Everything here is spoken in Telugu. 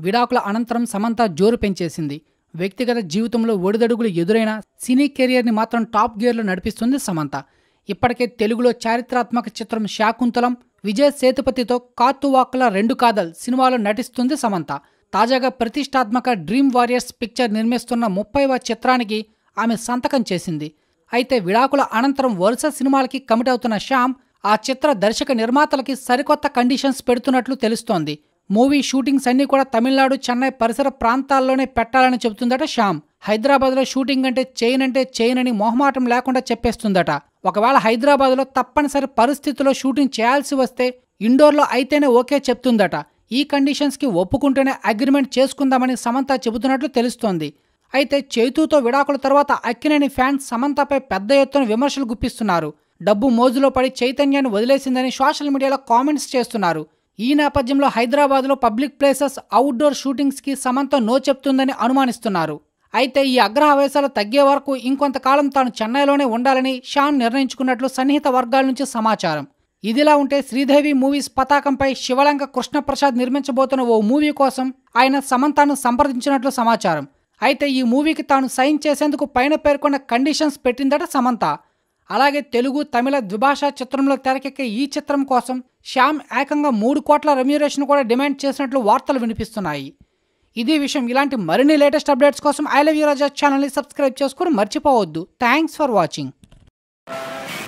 విడాకుల అనంతరం సమంత జోరు పెంచేసింది వ్యక్తిగత జీవితంలో ఒడిదడుగులు ఎదురైన సినీ కెరియర్ని మాత్రం టాప్ గేర్లో నడిపిస్తుంది సమంత ఇప్పటికే తెలుగులో చారిత్రాత్మక చిత్రం శాకుంతలం విజయ్ సేతుపతితో కాతువాకుల రెండు కాదల్ సినిమాలో నటిస్తుంది సమంత తాజాగా ప్రతిష్టాత్మక డ్రీమ్ వారియర్స్ పిక్చర్ నిర్మిస్తున్న ముప్పైవ చిత్రానికి ఆమె సంతకం చేసింది అయితే విడాకుల అనంతరం వరుస సినిమాలకి కమిట్ అవుతున్న శ్యామ్ ఆ చిత్ర దర్శక నిర్మాతలకి సరికొత్త కండిషన్స్ పెడుతున్నట్లు తెలుస్తోంది మూవీ షూటింగ్స్ అన్ని కూడా తమిళనాడు చెన్నై పరిసర ప్రాంతాల్లోనే పెట్టాలని చెబుతుందట శ్యామ్ హైదరాబాద్లో షూటింగ్ అంటే చైన్ అంటే చైన్ అని మొహమాటం లేకుండా చెప్పేస్తుందట ఒకవేళ హైదరాబాద్లో తప్పనిసరి పరిస్థితుల్లో షూటింగ్ చేయాల్సి వస్తే ఇండోర్లో అయితేనే ఓకే చెప్తుందట ఈ కండిషన్స్కి ఒప్పుకుంటేనే అగ్రిమెంట్ చేసుకుందామని సమంత చెబుతున్నట్లు తెలుస్తోంది అయితే చైతూతో విడాకుల తర్వాత అక్కినేని ఫ్యాన్స్ సమంతపై పెద్ద ఎత్తున విమర్శలు గుప్పిస్తున్నారు డబ్బు మోజులో పడి చైతన్యాన్ని వదిలేసిందని సోషల్ మీడియాలో కామెంట్స్ చేస్తున్నారు ఈ నేపథ్యంలో హైదరాబాద్లో పబ్లిక్ ప్లేసెస్ అవుట్డోర్ షూటింగ్స్కి సమంత నో చెప్తుందని అనుమానిస్తున్నారు అయితే ఈ అగ్రహవేశాలు తగ్గే వరకు ఇంకొంతకాలం తాను చెన్నైలోనే ఉండాలని షాన్ నిర్ణయించుకున్నట్లు సన్నిహిత వర్గాల నుంచి సమాచారం ఇదిలా ఉంటే శ్రీదేవి మూవీస్ పతాకంపై శివలంక కృష్ణప్రసాద్ నిర్మించబోతున్న ఓ మూవీ కోసం ఆయన సమంతను సంప్రదించినట్లు సమాచారం అయితే ఈ మూవీకి తాను సైన్ చేసేందుకు పైన పేర్కొన్న కండిషన్స్ పెట్టిందట సమంత అలాగే తెలుగు తమిళ ద్విభాషా చిత్రంలో తెరకెక్కే ఈ చిత్రం కోసం శ్యామ్ ఏకంగా మూడు కోట్ల రెమ్యూరేషన్ కూడా డిమాండ్ చేసినట్లు వార్తలు వినిపిస్తున్నాయి ఇది విషయం ఇలాంటి మరిన్ని లేటెస్ట్ అప్డేట్స్ కోసం ఐ లవ్ యూ రాజా ఛానల్ని సబ్స్క్రైబ్ చేసుకుని మర్చిపోవద్దు థ్యాంక్స్ ఫర్ వాచింగ్